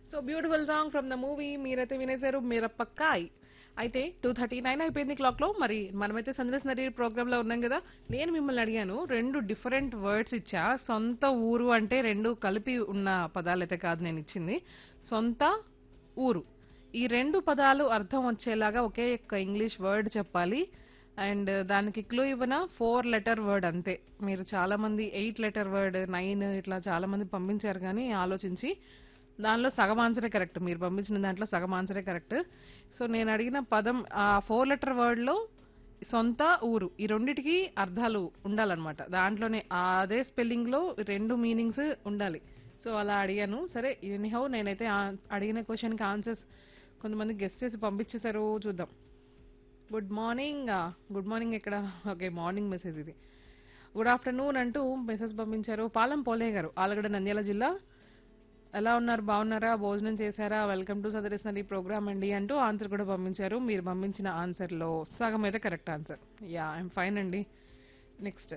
so beautiful song from the movie మీరైతే వినేశారు మిరపక్కాయ్ అయితే టూ థర్టీ నైన్ అయిపోయింది క్లాక్ లో మరి మనమైతే సందేశ్ నది ప్రోగ్రామ్ లో ఉన్నాం కదా నేను మిమ్మల్ని అడిగాను రెండు డిఫరెంట్ వర్డ్స్ ఇచ్చా సొంత ఊరు అంటే రెండు కలిపి ఉన్న పదాలు అయితే కాదు నేను ఇచ్చింది సొంత ఊరు ఈ రెండు పదాలు అర్థం వచ్చేలాగా ఒకే ఒక్క ఇంగ్లీష్ వర్డ్ చెప్పాలి అండ్ దానికి క్లూ ఇవ్వన ఫోర్ లెటర్ వర్డ్ అంతే మీరు చాలా మంది ఎయిట్ లెటర్ వర్డ్ నైన్ ఇట్లా చాలా మంది పంపించారు కానీ ఆలోచించి దానిలో సగం ఆన్సరే కరెక్ట్ మీరు పంపించిన దాంట్లో సగం ఆన్సరే కరెక్ట్ సో నేను అడిగిన పదం ఆ ఫోర్ లెటర్ వర్డ్లో సొంత ఊరు ఈ రెండిటికి అర్థాలు ఉండాలన్నమాట దాంట్లోనే అదే స్పెల్లింగ్ లో రెండు మీనింగ్స్ ఉండాలి సో అలా అడిగాను సరే ఎనీహౌ నేనైతే ఆ- అడిగిన క్వశ్చన్ కి ఆన్సర్స్ కొంతమంది గెస్ట్ చేసి పంపించేశారు చూద్దాం గుడ్ మార్నింగ్ గుడ్ మార్నింగ్ ఎక్కడ ఓకే మార్నింగ్ మెసేజ్ ఇది గుడ్ ఆఫ్టర్నూన్ అంటూ మెసేజ్ పంపించారు పాలం పోలే గారు ఆలగడ నంద్యాల జిల్లా ఎలా ఉన్నారు బాగున్నారా భోజనం చేశారా వెల్కమ్ టు సదరిస్తున్న ఈ ప్రోగ్రామ్ అండి అంటూ ఆన్సర్ కూడా పంపించారు మీరు పంపించిన ఆన్సర్ లో సగం అయితే correct answer ya I'm fine అండి నెక్స్ట్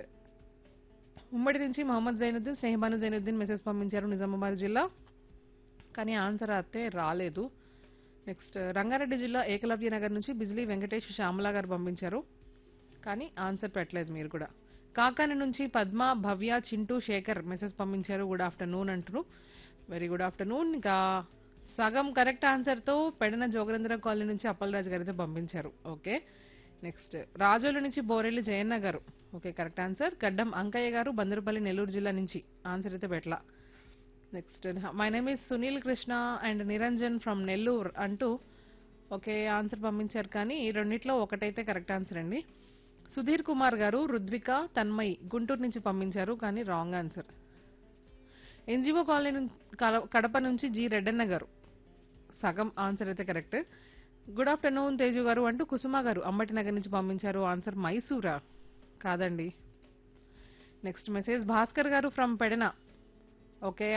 ఉమ్మడి నుంచి మొహమ్మద్ జైనుద్దీన్ స్నేహబాను జైనుద్దీన్ మెసేజ్ పంపించారు నిజామాబాద్ జిల్లా కానీ ఆన్సర్ అయితే రాలేదు నెక్స్ట్ రంగారెడ్డి జిల్లా ఏకలవ్య నగర్ నుంచి బిజ్లీ వెంకటేష్ శ్యామల గారు పంపించారు కానీ ఆన్సర్ పెట్టలేదు మీరు కూడా కాకాని నుంచి పద్మ భవ్య చింటూ శేఖర్ మెసేజ్ పంపించారు గుడ్ ఆఫ్టర్నూన్ అంటారు వెరీ గుడ్ ఆఫ్టర్నూన్ ఇంకా సగం కరెక్ట్ ఆన్సర్ తో పెడన జోగరేంద్ర కాలనీ నుంచి అప్పలరాజు గారు అయితే పంపించారు ఓకే నెక్స్ట్ రాజోలు నుంచి బోరెల్లి జయన్న గారు ఓకే కరెక్ట్ ఆన్సర్ గడ్డం అంకయ్య గారు బందరుపల్లి నెల్లూరు జిల్లా నుంచి ఆన్సర్ అయితే పెట్టలా next my name is Sunil Krishna and Niranjan from Nellore అంటూ ఓకే ఆన్సర్ పంపించారు కానీ ఈ రెండిట్లో ఒకటైతే కరెక్ట్ ఆన్సర్ అండి సుధీర్ కుమార్ గారు రుద్విక తన్మయ్ గుంటూరు నుంచి పంపించారు కానీ రాంగ్ ఆన్సర్ ఎన్జిఓ కాలనీ నుం- కడ- కడప నుంచి జి రెడ్డన్న గారు సగం ఆన్సర్ అయితే కరెక్ట్ గుడ్ ఆఫ్టర్నూన్ తేజు గారు అంటూ కుసుమ గారు అంబటి నగర్ నుంచి పంపించారు ఆన్సర్ మైసూరా కాదండి నెక్స్ట్ మెసేజ్ భాస్కర్ గారు ఫ్రమ్ పెడన ఓకే